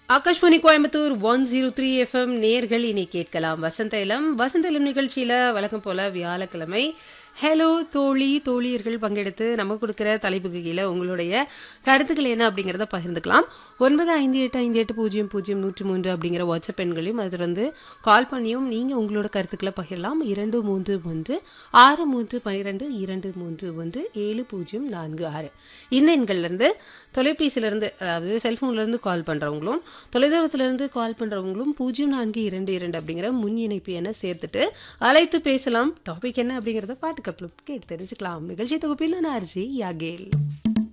Akashvani Coimbatore one zero three FM நேர்கள் இனி கேட்கலாம் வசந்த இளம் வசந்த இளம் நிகழ்ச்சியில் வழக்கம் போல வியாழக்கிழமை ஹலோ தோழி தோழியர்கள் பங்கெடுத்து நம்ம கொடுக்குற தலைப்புக்கு கீழே உங்களுடைய கருத்துக்கள் என்ன அப்படிங்கிறத பகிர்ந்துக்கலாம் ஒன்பது ஐந்து எட்டு ஐந்து எட்டு பூஜ்ஜியம் பூஜ்ஜியம் நூற்றி மூன்று அப்படிங்கிற வாட்ஸ்அப் எண்களையும் அது வந்து கால் பண்ணியும் நீங்கள் உங்களோட கருத்துக்களை பகிரலாம் இரண்டு மூன்று ஒன்று ஆறு மூன்று பன்னிரெண்டு இரண்டு மூன்று ஒன்று ஏழு பூஜ்ஜியம் நான்கு ஆறு இந்த எண்கள்லேருந்து தொலைபேசியிலேருந்து அதாவது செல்ஃபோன்லேருந்து கால் பண்ணுறவங்களும் தொலைதூரத்துலேருந்து கால் பண்ணுறவங்களும் பூஜ்ஜியம் நான்கு இரண்டு இரண்டு அப்படிங்கிற முன் இணைப்பு என சேர்த்துட்டு அழைத்து பேசலாம் டாபிக் என்ன அப்படிங்கிறத பாட்டுக்கப்புறம் கேட்டு தெரிஞ்சுக்கலாம் நிகழ்ச்சி தொகுப்பில் நான் அர்ஜி யாகேல்